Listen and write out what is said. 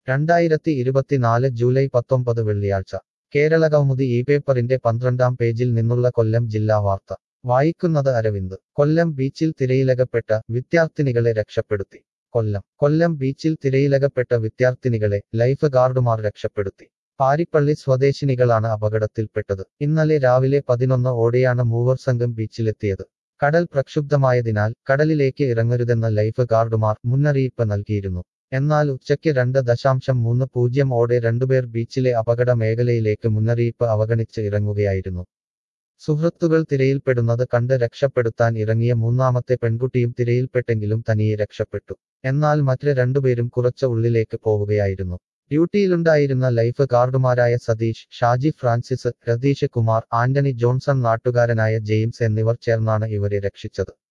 രണ്ടായിരത്തി ഇരുപത്തിനാല് ജൂലൈ പത്തൊമ്പത് വെള്ളിയാഴ്ച കേരളകൗമുദി ഈ പേപ്പറിന്റെ പന്ത്രണ്ടാം പേജിൽ നിന്നുള്ള കൊല്ലം ജില്ലാ വാർത്ത വായിക്കുന്നത് അരവിന്ദ് കൊല്ലം ബീച്ചിൽ തിരയിലകപ്പെട്ട വിദ്യാർത്ഥിനികളെ രക്ഷപ്പെടുത്തി കൊല്ലം കൊല്ലം ബീച്ചിൽ തിരയിലകപ്പെട്ട വിദ്യാർത്ഥിനികളെ ലൈഫ് ഗാർഡുമാർ രക്ഷപ്പെടുത്തി പാരിപ്പള്ളി സ്വദേശിനികളാണ് അപകടത്തിൽപ്പെട്ടത് ഇന്നലെ രാവിലെ പതിനൊന്ന് ഓടെയാണ് മൂവർ സംഘം ബീച്ചിലെത്തിയത് കടൽ പ്രക്ഷുബ്ധമായതിനാൽ കടലിലേക്ക് ഇറങ്ങരുതെന്ന ലൈഫ് ഗാർഡുമാർ മുന്നറിയിപ്പ് നൽകിയിരുന്നു എന്നാൽ ഉച്ചയ്ക്ക് രണ്ട് ദശാംശം മൂന്ന് പൂജ്യം ഓടെ രണ്ടുപേർ ബീച്ചിലെ അപകട മേഖലയിലേക്ക് മുന്നറിയിപ്പ് അവഗണിച്ച് ഇറങ്ങുകയായിരുന്നു സുഹൃത്തുക്കൾ തിരയിൽപ്പെടുന്നത് കണ്ട് രക്ഷപ്പെടുത്താൻ ഇറങ്ങിയ മൂന്നാമത്തെ പെൺകുട്ടിയും തിരയിൽപ്പെട്ടെങ്കിലും തനിയെ രക്ഷപ്പെട്ടു എന്നാൽ മറ്റ് രണ്ടുപേരും കുറച്ച് ഉള്ളിലേക്ക് പോവുകയായിരുന്നു ഡ്യൂട്ടിയിലുണ്ടായിരുന്ന ലൈഫ് ഗാർഡുമാരായ Satheesh Shaji Francis Ratheesh Kumar Antony Johnson നാട്ടുകാരനായ ജെയിംസ് എന്നിവർ ചേർന്നാണ് ഇവരെ രക്ഷിച്ചത്